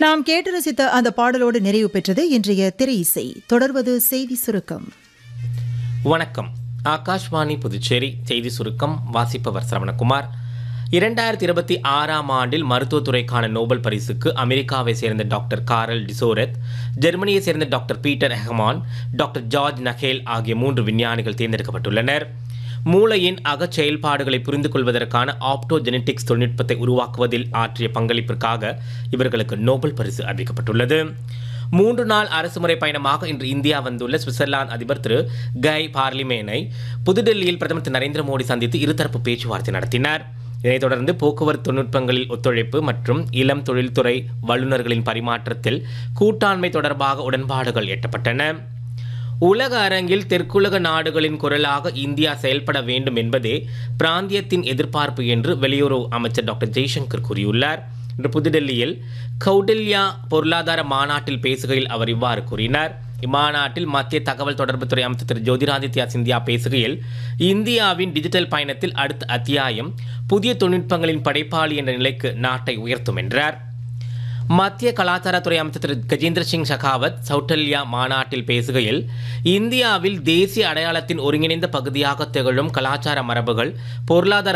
நாம் கேட்டு ரசித்த அந்த பாடலோடு நிறைவு பெற்றது இன்றைய திரை இசை தொடர்வது செய்தி சுருக்கம் வணக்கம் ஆகாஷ்வாணி புதுச்சேரி செய்தி சுருக்கம் வாசிப்பவர் சரவணகுமார் இரண்டாயிரத்தி இருபத்தி ஆறாம் ஆண்டில் மருத்துவத்துறைக்கான நோபல் பரிசுக்கு அமெரிக்காவை சேர்ந்த டாக்டர் காரல் டிசோரத் ஜெர்மனியை சேர்ந்த doctor Peter Hegemann doctor George Nagel ஆகிய மூன்று விஞ்ஞானிகள் தேர்ந்தெடுக்கப்பட்டுள்ளனர் மூளையின் அகச் செயல்பாடுகளை புரிந்து கொள்வதற்கான ஆப்டோஜெனடிக்ஸ் தொழில்நுட்பத்தை உருவாக்குவதில் ஆற்றிய பங்களிப்பிற்காக இவர்களுக்கு நோபல் பரிசு அறிவிக்கப்பட்டுள்ளது மூன்று நாள் அரசுமுறை பயணமாக இன்று இந்தியா வந்துள்ள சுவிட்சர்லாந்து அதிபர் திரு கை பார்லிமேனை புதுடெல்லியில் பிரதமர் திரு நரேந்திர மோடி சந்தித்து இருதரப்பு பேச்சுவார்த்தை நடத்தினார் இதைத் தொடர்ந்து போக்குவரத்து தொழில்நுட்பங்களில் ஒத்துழைப்பு மற்றும் இளம் தொழில்துறை வல்லுநர்களின் பரிமாற்றத்தில் கூட்டாண்மை தொடர்பாக உடன்பாடுகள் எட்டப்பட்டன உலக அரங்கில் தெற்குலக நாடுகளின் குரலாக இந்தியா செயல்பட வேண்டும் என்பதே பிராந்தியத்தின் எதிர்பார்ப்பு என்று வெளியுறவு அமைச்சர் டாக்டர் ஜெய்சங்கர் கூறியுள்ளார் இன்று புதுடெல்லியில் கௌடில்யா பொருளாதார மாநாட்டில் பேசுகையில் அவர் இவ்வாறு கூறினார் இம்மாநாட்டில் மத்திய தகவல் தொடர்புத்துறை அமைச்சர் திரு ஜோதிராதித்யா சிந்தியா பேசுகையில் இந்தியாவின் டிஜிட்டல் பயணத்தில் அடுத்த அத்தியாயம் புதிய தொழில்நுட்பங்களின் படைப்பாளி என்ற நிலைக்கு நாட்டை உயர்த்தும் என்றார் மத்திய கலாச்சாரத்துறை அமைச்சர் திரு கஜேந்திர சிங் ஷெகாவத் சௌட்டல்யா மாநாட்டில் பேசுகையில் இந்தியாவில் தேசிய அடையாளத்தின் ஒருங்கிணைந்த பகுதியாக திகழும் கலாச்சார மரபுகள் பொருளாதார